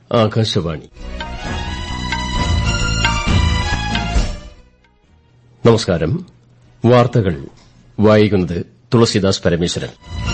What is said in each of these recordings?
ആകാശവാണി നമസ്കാരം വാർത്തകൾ വായിക്കുന്നത് തുളസിദാസ് പരമേശ്വരൻ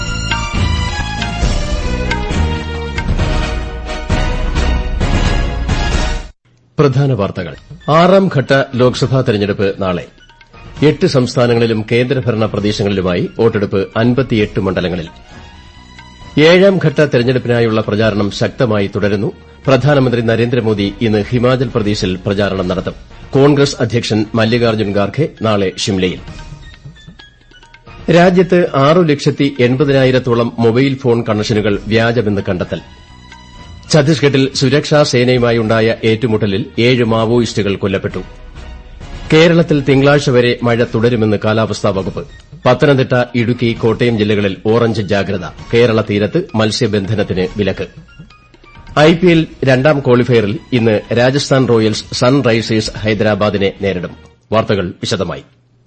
പ്രധാന വാർത്തകൾ ആറാം ഘട്ട ലോക്സഭാ തെരഞ്ഞെടുപ്പ് നാളെ എട്ട് സംസ്ഥാനങ്ങളിലും കേന്ദ്രഭരണ പ്രദേശങ്ങളിലുമായി വോട്ടെടുപ്പ് അൻപത്തിയെട്ട് മണ്ഡലങ്ങളിൽ ഏഴാം ഘട്ട തെരഞ്ഞെടുപ്പിനായുള്ള പ്രചാരണം ശക്തമായി തുടരുന്നു പ്രധാനമന്ത്രി നരേന്ദ്രമോദി ഇന്ന് ഹിമാചൽ പ്രദേശിൽ പ്രചാരണം നടത്തും കോൺഗ്രസ് അധ്യക്ഷൻ മല്ലികാർജ്ജുൻ ഖാർഖെ നാളെ ഷിംലയിൽ രാജ്യത്ത് ആറു ലക്ഷത്തി എൺപതിനായിരത്തോളം മൊബൈൽ ഫോൺ കണക്ഷനുകൾ വ്യാജമെന്ന് കണ്ടെത്തൽ ഛത്തീസ്ഗഡിൽ സുരക്ഷാ സേനയുമായുണ്ടായ ഏറ്റുമുട്ടലിൽ ഏഴ് മാവോയിസ്റ്റുകൾ കൊല്ലപ്പെട്ടു കേരളത്തിൽ തിങ്കളാഴ്ച വരെ മഴ തുടരുമെന്ന് കാലാവസ്ഥാ വകുപ്പ് പത്തനംതിട്ട ഇടുക്കി കോട്ടയം ജില്ലകളിൽ ഓറഞ്ച് ജാഗ്രത കേരള തീരത്ത് മത്സ്യബന്ധനത്തിന് വിലക്ക് ഐപിഎൽ രണ്ടാം ക്വാളിഫയറിൽ ഇന്ന് രാജസ്ഥാൻ റോയൽസ് സൺറൈസേഴ്സ് ഹൈദരാബാദിനെ നേരിടും വാർത്തകൾ വിശദമായി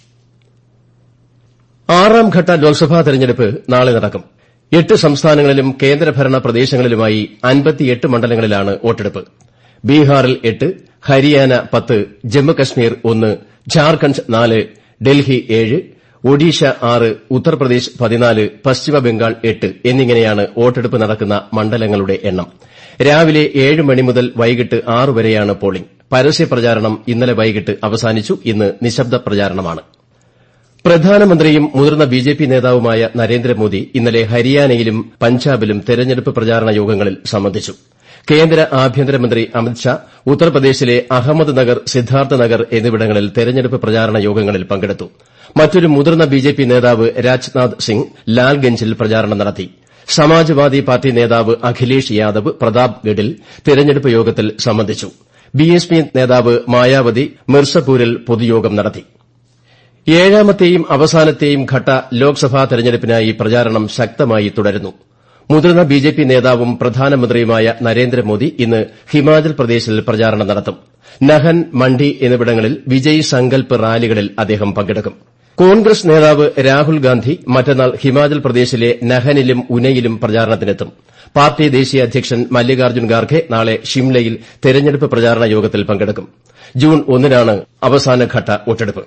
ആറാം ഘട്ട ലോക്സഭാ തെരഞ്ഞെടുപ്പ് നാളെ നടക്കും എട്ട് സംസ്ഥാനങ്ങളിലും കേന്ദ്രഭരണ പ്രദേശങ്ങളിലുമായി അൻപത്തിയെട്ട് മണ്ഡലങ്ങളിലാണ് വോട്ടെടുപ്പ് ബീഹാറിൽ എട്ട് ഹരിയാന പത്ത് ജമ്മുകശ്മീർ ഒന്ന് ഝാർഖണ്ഡ് നാല് ഡൽഹി ഏഴ് ഒഡീഷ ആറ് ഉത്തർപ്രദേശ് പതിനാല് പശ്ചിമബംഗാൾ എട്ട് എന്നിങ്ങനെയാണ് വോട്ടെടുപ്പ് നടക്കുന്ന മണ്ഡലങ്ങളുടെ എണ്ണം രാവിലെ ഏഴ് മണി മുതൽ വൈകിട്ട് ആറ് വരെയാണ് പോളിംഗ് പരസ്യപ്രചാരണം ഇന്നലെ വൈകിട്ട് അവസാനിച്ചു ഇന്ന് നിശബ്ദ പ്രചാരണമാണ് പ്രധാനമന്ത്രിയും മുതിർന്ന ബിജെപി നേതാവുമായ നരേന്ദ്രമോദി ഇന്നലെ ഹരിയാനയിലും പഞ്ചാബിലും തെരഞ്ഞെടുപ്പ് പ്രചാരണ യോഗങ്ങളിൽ സംബന്ധിച്ചു കേന്ദ്ര ആഭ്യന്തരമന്ത്രി അമിത്ഷാ ഉത്തർപ്രദേശിലെ അഹമ്മദ് നഗർ സിദ്ധാർത്ഥ നഗർ എന്നിവിടങ്ങളിൽ തെരഞ്ഞെടുപ്പ് പ്രചാരണ യോഗങ്ങളിൽ പങ്കെടുത്തു മറ്റൊരു മുതിർന്ന ബിജെപി നേതാവ് രാജ്നാഥ് സിംഗ് ലാൽഗഞ്ചിൽ പ്രചാരണം നടത്തി സമാജ്വാദി പാർട്ടി നേതാവ് അഖിലേഷ് യാദവ് പ്രതാപ്ഗഡിൽ തെരഞ്ഞെടുപ്പ് യോഗത്തിൽ സംബന്ധിച്ചു ബിഎസ്പി നേതാവ് മായാവതി മിർസപൂരിൽ പൊതുയോഗം നടത്തി ഏഴാമത്തെയും അവസാനത്തെയും ഘട്ട ലോക്സഭാ തെരഞ്ഞെടുപ്പിനായി പ്രചാരണം ശക്തമായി തുടരുന്നു മുതിർന്ന ബിജെപി നേതാവും പ്രധാനമന്ത്രിയുമായ നരേന്ദ്രമോദി ഇന്ന് ഹിമാചൽ പ്രദേശിൽ പ്രചാരണം നടത്തും നഹൻ മണ്ഡി എന്നിവിടങ്ങളിൽ വിജയ് സങ്കൽപ് റാലികളിൽ അദ്ദേഹം പങ്കെടുക്കും കോൺഗ്രസ് നേതാവ് രാഹുൽ ഗാന്ധി മറ്റന്നാൾ ഹിമാചൽ പ്രദേശിലെ നഹനിലും ഉനയിലും പ്രചാരണത്തിനെത്തും പാർട്ടി ദേശീയ അധ്യക്ഷൻ മല്ലികാർജ്ജുൻ ഖാർഖെ നാളെ ഷിംലയിൽ തെരഞ്ഞെടുപ്പ് പ്രചാരണ യോഗത്തിൽ പങ്കെടുക്കും ജൂൺ ഒന്നിനാണ് അവസാനഘട്ട വോട്ടെടുപ്പ്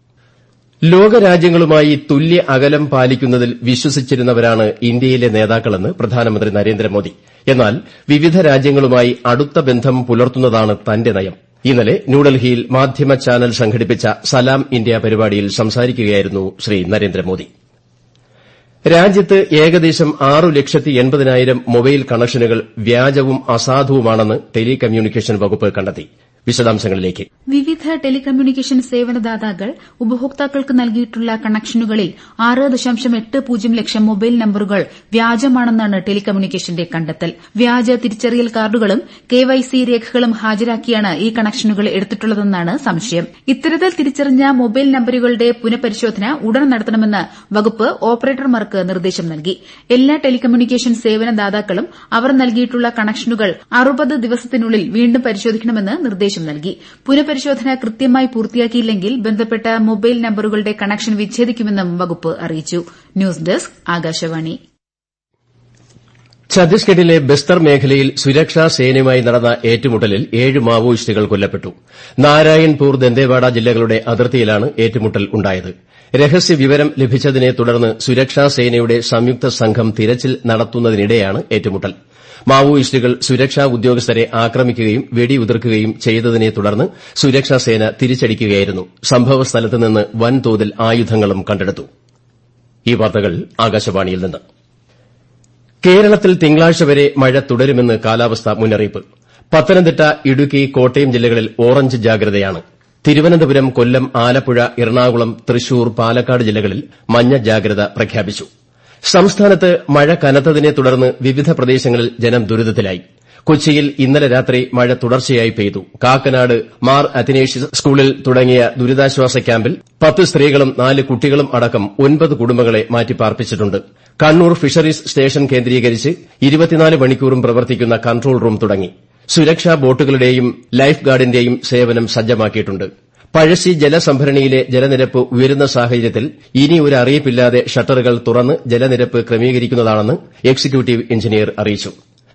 ലോകരാജ്യങ്ങളുമായി തുല്യ അകലം പാലിക്കുന്നതിൽ വിശ്വസിച്ചിരുന്നവരാണ് ഇന്ത്യയിലെ നേതാക്കളെന്ന് പ്രധാനമന്ത്രി നരേന്ദ്രമോദി എന്നാൽ വിവിധ രാജ്യങ്ങളുമായി അടുത്ത ബന്ധം പുലർത്തുന്നതാണ് തന്റെ നയം ഇന്നലെ ന്യൂഡൽഹിയിൽ മാധ്യമ ചാനൽ സംഘടിപ്പിച്ച സലാം ഇന്ത്യ പരിപാടിയിൽ സംസാരിക്കുകയായിരുന്നു ശ്രീ നരേന്ദ്രമോദി രാജ്യത്ത് ഏകദേശം ആറു ലക്ഷത്തി എൺപതിനായിരം മൊബൈൽ കണക്ഷനുകൾ വ്യാജവും അസാധുവുമാണെന്ന് ടെലികമ്മ്യൂണിക്കേഷൻ വകുപ്പ് കണ്ടെത്തി വിശദാംശങ്ങളിലേക്ക് വിവിധ ടെലികമ്മ്യൂണിക്കേഷൻ സേവനദാതാക്കൾ ഉപഭോക്താക്കൾക്ക് നൽകിയിട്ടുള്ള കണക്ഷനുകളിൽ ആറ് ദശാംശം എട്ട് പൂജ്യം ലക്ഷം മൊബൈൽ നമ്പറുകൾ വ്യാജമാണെന്നാണ് ടെലികമ്മ്യൂണിക്കേഷന്റെ കണ്ടെത്തൽ വ്യാജ തിരിച്ചറിയൽ കാർഡുകളും കെവൈസി രേഖകളും ഹാജരാക്കിയാണ് ഈ കണക്ഷനുകൾ എടുത്തിട്ടുള്ളതെന്നാണ് സംശയം ഇത്തരത്തിൽ തിരിച്ചറിഞ്ഞ മൊബൈൽ നമ്പറുകളുടെ പുനഃപരിശോധന ഉടൻ നടത്തണമെന്ന് വകുപ്പ് ഓപ്പറേറ്റർമാർക്ക് നിർദ്ദേശം നൽകി എല്ലാ ടെലികമ്മ്യൂണിക്കേഷൻ സേവനദാതാക്കളും അവർ നൽകിയിട്ടുള്ള കണക്ഷനുകൾ അറുപത് ദിവസത്തിനുള്ളിൽ വീണ്ടും പരിശോധിക്കണമെന്ന് നിർദ്ദേശം നൽകി പുനഃപരിശോധന കൃത്യമായി പൂർത്തിയാക്കിയില്ലെങ്കിൽ ബന്ധപ്പെട്ട മൊബൈൽ നമ്പറുകളുടെ കണക്ഷൻ വിച്ഛേദിക്കുമെന്നും വകുപ്പ് അറിയിച്ചു ന്യൂസ് ഡെസ്ക് ആകാശവാണി ഛത്തീസ്ഗഡിലെ ബസ്തർ മേഖലയിൽ സുരക്ഷാ സേനയുമായി നടന്ന ഏറ്റുമുട്ടലിൽ ഏഴ് മാവോയിസ്റ്റുകൾ കൊല്ലപ്പെട്ടു നാരായൺപൂർ ദന്തേവാഡ ജില്ലകളുടെ അതിർത്തിയിലാണ് ഏറ്റുമുട്ടൽ ഉണ്ടായത് രഹസ്യ വിവരം ലഭിച്ചതിനെ തുടർന്ന് സുരക്ഷാ സേനയുടെ സംയുക്ത സംഘം തിരച്ചിൽ നടത്തുന്നതിനിടെയാണ് ഏറ്റുമുട്ടൽ മാവോയിസ്റ്റുകൾ സുരക്ഷാ ഉദ്യോഗസ്ഥരെ ആക്രമിക്കുകയും വെടിയുതിർക്കുകയും ചെയ്തതിനെ തുടർന്ന് സുരക്ഷാ സേന തിരിച്ചടിക്കുകയായിരുന്നു സംഭവസ്ഥലത്ത് നിന്ന് വൻതോതിൽ ആയുധങ്ങളും കണ്ടെടുത്തു ഈ വാർത്തകൾ ആകാശവാണിയിൽ നിന്ന് കേരളത്തിൽ തിങ്കളാഴ്ച വരെ മഴ തുടരുമെന്ന് കാലാവസ്ഥാ മുന്നറിയിപ്പ് പത്തനംതിട്ട ഇടുക്കി കോട്ടയം ജില്ലകളിൽ ഓറഞ്ച് ജാഗ്രതയാണ് തിരുവനന്തപുരം കൊല്ലം ആലപ്പുഴ എറണാകുളം തൃശൂർ പാലക്കാട് ജില്ലകളിൽ മഞ്ഞ ജാഗ്രത പ്രഖ്യാപിച്ചു സംസ്ഥാനത്ത് മഴ കനത്തതിനെ തുടർന്ന് വിവിധ പ്രദേശങ്ങളിൽ ജനം ദുരിതത്തിലായി കൊച്ചിയിൽ ഇന്നലെ രാത്രി മഴ തുടർച്ചയായി പെയ്തു കാക്കനാട് മാർ അത്തനേഷ്യസ് സ്കൂളിൽ തുടങ്ങിയ ദുരിതാശ്വാസ ക്യാമ്പിൽ പത്ത് സ്ത്രീകളും നാല് കുട്ടികളും അടക്കം ഒൻപത് കുടുംബങ്ങളെ മാറ്റിപ്പാർപ്പിച്ചിട്ടുണ്ട് കണ്ണൂർ ഫിഷറീസ് സ്റ്റേഷൻ കേന്ദ്രീകരിച്ച് ഇരുപത്തിനാല് മണിക്കൂറും പ്രവർത്തിക്കുന്ന കൺട്രോൾ റൂം തുടങ്ങി സുരക്ഷാ ബോട്ടുകളുടെയും ലൈഫ് ഗാർഡിന്റെയും സേവനം സജ്ജമാക്കിയിട്ടുണ്ട് പഴശ്ശി ജലസംഭരണിയിലെ ജലനിരപ്പ് ഉയരുന്ന സാഹചര്യത്തിൽ ഇനി ഒരു അറിയിപ്പില്ലാതെ ഷട്ടറുകൾ തുറന്ന് ജലനിരപ്പ് ക്രമീകരിക്കുന്നതാണെന്ന് എക്സിക്യൂട്ടീവ് എഞ്ചിനീയർ അറിയിച്ചു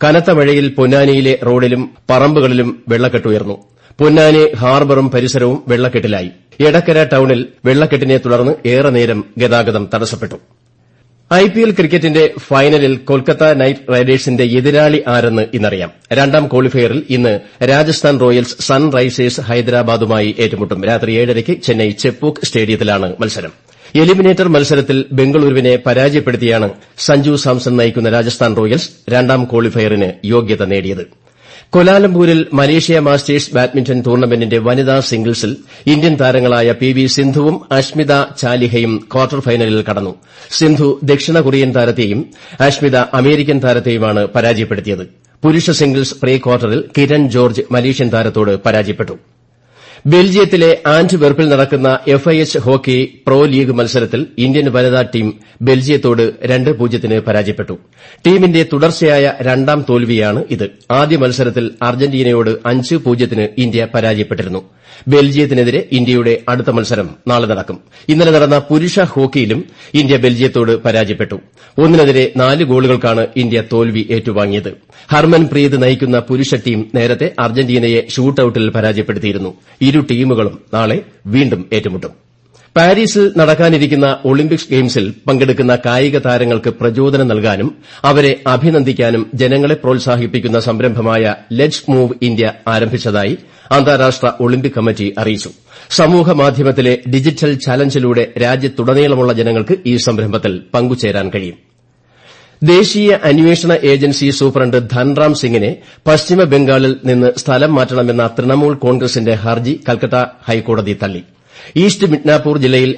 കനത്ത മഴയിൽ പൊന്നാനിയിലെ റോഡിലും പറമ്പുകളിലും വെള്ളക്കെട്ടുയർന്നു പൊന്നാനി ഹാർബറും പരിസരവും വെള്ളക്കെട്ടിലായി എടക്കര ടൌണിൽ വെള്ളക്കെട്ടിനെ തുടർന്ന് ഏറെ നേരം ഗതാഗതം തടസ്സപ്പെട്ടു ഐപിഎൽ ക്രിക്കറ്റിന്റെ ഫൈനലിൽ കൊൽക്കത്ത നൈറ്റ് റൈഡേഴ്സിന്റെ എതിരാളി ആരെന്ന് ഇന്നറിയാം രണ്ടാം ക്വാളിഫയറിൽ ഇന്ന് രാജസ്ഥാൻ റോയൽസ് സൺറൈസേഴ്സ് ഹൈദരാബാദുമായി ഏറ്റുമുട്ടും രാത്രി ഏഴരയ്ക്ക് ചെന്നൈ ചെപ്പൂക്ക് സ്റ്റേഡിയത്തിലാണ് മത്സരം എലിമിനേറ്റർ മത്സരത്തിൽ ബംഗളൂരുവിനെ പരാജയപ്പെടുത്തിയാണ് സഞ്ജു സാംസൺ നയിക്കുന്ന രാജസ്ഥാൻ റോയൽസ് രണ്ടാം ക്വാളിഫയറിന് യോഗ്യത നേടിയത് കൊലാലംപൂരിൽ മലേഷ്യ മാസ്റ്റേഴ്സ് ബാഡ്മിന്റൺ ടൂർണമെന്റിന്റെ വനിതാ സിംഗിൾസിൽ ഇന്ത്യൻ താരങ്ങളായ പി വി സിന്ധുവും അഷ്മിത ചാലിഹയും ക്വാർട്ടർ ഫൈനലിൽ കടന്നു സിന്ധു ദക്ഷിണ കൊറിയൻ താരത്തെയും അഷ്മിത അമേരിക്കൻ താരത്തെയുമാണ് പരാജയപ്പെടുത്തിയത് പുരുഷ സിംഗിൾസ് പ്രീ ക്വാർട്ടറിൽ കിരൺ ജോർജ് മലേഷ്യൻ താരത്തോട് പരാജയപ്പെട്ടു ബെൽജിയത്തിലെ ആന്റ്വെർപ്പിൽ നടക്കുന്ന എഫ്ഐഎച്ച് ഹോക്കി പ്രോ ലീഗ് മത്സരത്തിൽ ഇന്ത്യൻ വനിതാ ടീം ബെൽജിയത്തോട് രണ്ട് പൂജ്യത്തിന് പരാജയപ്പെട്ടു ടീമിന്റെ തുടർച്ചയായ രണ്ടാം തോൽവിയാണ് ഇത് ആദ്യ മത്സരത്തിൽ അർജന്റീനയോട് അഞ്ച് പൂജ്യത്തിന് ഇന്ത്യ പരാജയപ്പെട്ടിരുന്നു ബെൽജിയത്തിനെതിരെ ഇന്ത്യയുടെ അടുത്ത മത്സരം നാളെ നടക്കും ഇന്നലെ നടന്ന പുരുഷ ഹോക്കിയിലും ഇന്ത്യ ബെൽജിയത്തോട് പരാജയപ്പെട്ടു ഒന്നിനെതിരെ നാല് ഗോളുകൾക്കാണ് ഇന്ത്യ തോൽവി ഏറ്റുവാങ്ങിയത് ഹർമൻപ്രീത് നയിക്കുന്ന പുരുഷ ടീം നേരത്തെ അർജന്റീനയെ ഷൂട്ടൌട്ടിൽ പരാജയപ്പെടുത്തിയിരുന്നു ഇരു ടീമുകളും നാളെ വീണ്ടും ഏറ്റുമുട്ടും പാരീസിൽ നടക്കാനിരിക്കുന്ന ഒളിമ്പിക്സ് ഗെയിംസിൽ പങ്കെടുക്കുന്ന കായിക താരങ്ങൾക്ക് പ്രചോദനം നൽകാനും അവരെ അഭിനന്ദിക്കാനും ജനങ്ങളെ പ്രോത്സാഹിപ്പിക്കുന്ന സംരംഭമായ ലെറ്റ്സ് മൂവ് ഇന്ത്യ ആരംഭിച്ചതായി അന്താരാഷ്ട്ര ഒളിമ്പിക് കമ്മിറ്റി അറിയിച്ചു സമൂഹമാധ്യമത്തിലെ ഡിജിറ്റൽ ചലഞ്ചിലൂടെ രാജ്യത്തുടനീളമുള്ള ജനങ്ങൾക്ക് ഈ സംരംഭത്തിൽ പങ്കുചേരാൻ കഴിയും ദേശീയ അന്വേഷണ ഏജൻസി സൂപ്രണ്ട് ധൻറാം സിംഗിനെ പശ്ചിമ ബംഗാളിൽ നിന്ന് സ്ഥലം മാറ്റണമെന്ന തൃണമൂൽ കോൺഗ്രസിന്റെ ഹർജി കൽക്കട്ട ഹൈക്കോടതി തള്ളി ഈസ്റ്റ് മിഡ്നാപൂർ ജില്ലയിൽ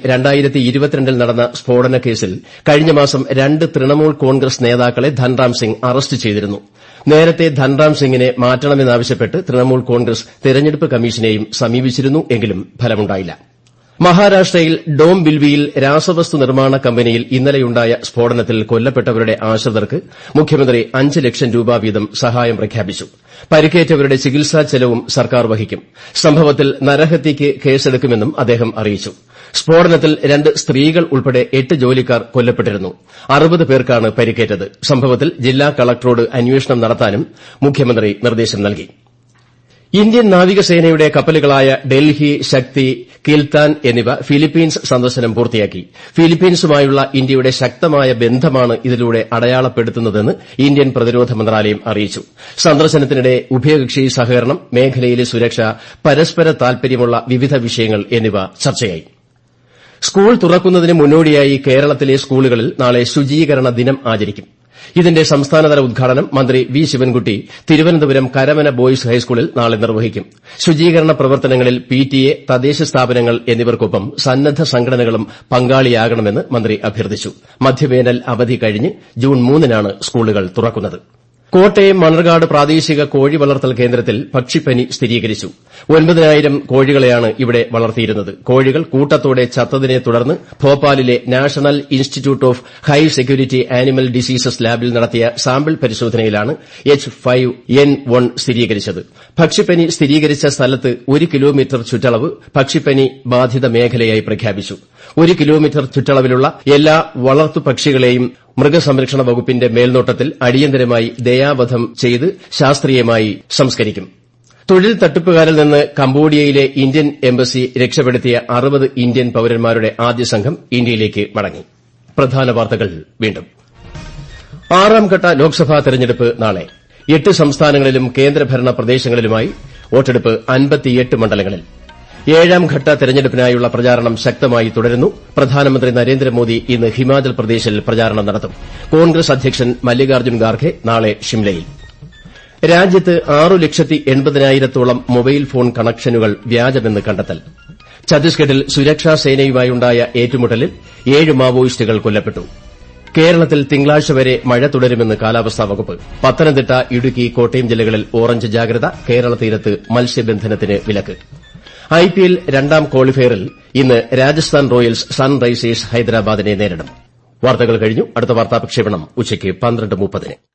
ൽ നടന്ന സ്ഫോടന കേസിൽ കഴിഞ്ഞ മാസം രണ്ട് തൃണമൂൽ കോൺഗ്രസ് നേതാക്കളെ ധൻറാം സിംഗ് അറസ്റ്റ് ചെയ്തിരുന്നു നേരത്തെ ധൻറാം സിംഗിനെ മാറ്റണമെന്നാവശ്യപ്പെട്ട് തൃണമൂൽ കോൺഗ്രസ് തെരഞ്ഞെടുപ്പ് കമ്മീഷനെയും സമീപിച്ചിരുന്നു എങ്കിലും ഫലമുണ്ടായില്ല മഹാരാഷ്ട്രയിൽ ഡോം ബിൽവിയിൽ രാസവസ്തു നിർമ്മാണ കമ്പനിയിൽ ഇന്നലെയുണ്ടായ സ്ഫോടനത്തിൽ കൊല്ലപ്പെട്ടവരുടെ ആശ്രിതർക്ക് മുഖ്യമന്ത്രി അഞ്ച് ലക്ഷം രൂപ വീതം സഹായം പ്രഖ്യാപിച്ചു പരിക്കേറ്റവരുടെ ചികിത്സാ ചെലവും സർക്കാർ വഹിക്കും സംഭവത്തിൽ നരഹത്യയ്ക്ക് കേസെടുക്കുമെന്നും അദ്ദേഹം അറിയിച്ചു സ്ഫോടനത്തിൽ രണ്ട് സ്ത്രീകൾ ഉൾപ്പെടെ എട്ട് ജോലിക്കാർ കൊല്ലപ്പെട്ടിരുന്നു അറുപത് പേർക്കാണ് പരിക്കേറ്റത് സംഭവത്തിൽ ജില്ലാ കളക്ടറോട് അന്വേഷണം നടത്താനും മുഖ്യമന്ത്രി നിർദ്ദേശം നൽകി ഇന്ത്യൻ നാവികസേനയുടെ കപ്പലുകളായ ഡൽഹി ശക്തി കിൽത്താൻ എന്നിവ ഫിലിപ്പീൻസ് സന്ദർശനം പൂർത്തിയാക്കി ഫിലിപ്പീൻസുമായുള്ള ഇന്ത്യയുടെ ശക്തമായ ബന്ധമാണ് ഇതിലൂടെ അടയാളപ്പെടുത്തുന്നതെന്ന് ഇന്ത്യൻ പ്രതിരോധ മന്ത്രാലയം അറിയിച്ചു സന്ദർശനത്തിനിടെ ഉഭയകക്ഷി സഹകരണം മേഖലയിലെ സുരക്ഷ പരസ്പര താൽപര്യമുള്ള വിവിധ വിഷയങ്ങൾ എന്നിവ ചർച്ചയായി സ്കൂൾ തുറക്കുന്നതിന് മുന്നോടിയായി കേരളത്തിലെ സ്കൂളുകളിൽ നാളെ ശുചീകരണ ദിനം ആചരിക്കും ഇതിന്റെ സംസ്ഥാനതല ഉദ്ഘാടനം മന്ത്രി വി ശിവൻകുട്ടി തിരുവനന്തപുരം കരമന ബോയ്സ് ഹൈസ്കൂളിൽ നാളെ നിർവഹിക്കും ശുചീകരണ പ്രവർത്തനങ്ങളിൽ പിടിഎ തദ്ദേശ സ്ഥാപനങ്ങൾ എന്നിവർക്കൊപ്പം സന്നദ്ധ സംഘടനകളും പങ്കാളിയാകണമെന്ന് മന്ത്രി അഭ്യർത്ഥിച്ചു മധ്യവേനൽ അവധി കഴിഞ്ഞ് ജൂൺ മൂന്നിനാണ് സ്കൂളുകൾ തുറക്കുന്നത് കോട്ടയം മണർകാട് പ്രാദേശിക കോഴി വളർത്തൽ കേന്ദ്രത്തിൽ പക്ഷിപ്പനി സ്ഥിരീകരിച്ചു ഒൻപതിനായിരം കോഴികളെയാണ് ഇവിടെ വളർത്തിയിരുന്നത് കോഴികൾ കൂട്ടത്തോടെ ചത്തതിനെ തുടർന്ന് ഭോപ്പാലിലെ national institute of high security animal diseases ലാബിൽ നടത്തിയ സാമ്പിൾ പരിശോധനയിലാണ് എച്ച് ഫൈവ് എൻ വൺ സ്ഥിരീകരിച്ചത് പക്ഷിപ്പനി സ്ഥിരീകരിച്ച സ്ഥലത്ത് ഒരു കിലോമീറ്റർ ചുറ്റളവ് പക്ഷിപ്പനി ബാധിത മേഖലയായി പ്രഖ്യാപിച്ചു ഒരു കിലോമീറ്റർ ചുറ്റളവിലുള്ള എല്ലാ വളർത്തുപക്ഷികളെയും മൃഗസംരക്ഷണ വകുപ്പിന്റെ മേൽനോട്ടത്തിൽ അടിയന്തരമായി ദയാവധം ചെയ്ത് ശാസ്ത്രീയമായി സംസ്കരിക്കും തൊഴിൽ തട്ടിപ്പുകാരിൽ നിന്ന് കംബോഡിയയിലെ ഇന്ത്യൻ എംബസി രക്ഷപ്പെടുത്തിയ അറുപത് ഇന്ത്യൻ പൌരന്മാരുടെ ആദ്യ സംഘം ഇന്ത്യയിലേക്ക് മടങ്ങി പ്രധാന വാർത്തകൾ വീണ്ടും ആറാംഘട്ട ലോക്സഭാ തെരഞ്ഞെടുപ്പ് നാളെ എട്ട് സംസ്ഥാനങ്ങളിലും കേന്ദ്രഭരണ പ്രദേശങ്ങളിലുമായി വോട്ടെടുപ്പ് അൻപത്തിയെട്ട് മണ്ഡലങ്ങളിൽ ഏഴാം ഘട്ട തെരഞ്ഞെടുപ്പിനായുള്ള പ്രചാരണം ശക്തമായി തുടരുന്നു പ്രധാനമന്ത്രി നരേന്ദ്രമോദി ഇന്ന് ഹിമാചൽ പ്രദേശിൽ പ്രചാരണം നടത്തും കോൺഗ്രസ് അധ്യക്ഷൻ മല്ലികാർജ്ജുൻ ഖാർഗെ നാളെ ഷിംലയിൽ രാജ്യത്ത് ആറു ലക്ഷത്തി എൺപതിനായിരത്തോളം മൊബൈൽ ഫോൺ കണക്ഷനുകൾ വ്യാജമെന്ന് കണ്ടെത്തൽ ഛത്തീസ്ഗഡിൽ സുരക്ഷാ സേനയുമായുണ്ടായ ഏറ്റുമുട്ടലിൽ ഏഴ് മാവോയിസ്റ്റുകൾ കൊല്ലപ്പെട്ടു കേരളത്തിൽ തിങ്കളാഴ്ച വരെ മഴ തുടരുമെന്ന് കാലാവസ്ഥാ വകുപ്പ് പത്തനംതിട്ട ഇടുക്കി കോട്ടയം ജില്ലകളിൽ ഓറഞ്ച് ജാഗ്രത കേരള തീരത്ത് മത്സ്യബന്ധനത്തിന് വിലക്ക് ഐപിഎൽ രണ്ടാം ക്വാളിഫയറിൽ ഇന്ന് രാജസ്ഥാൻ റോയൽസ് സൺറൈസേഴ്സ് ഹൈദരാബാദിനെ നേരിടും വാർത്തകൾ കഴിഞ്ഞു അടുത്ത വാർത്താ പ്രക്ഷേപണം ഉച്ചയ്ക്ക് പന്ത്രണ്ട് മുപ്പതിന്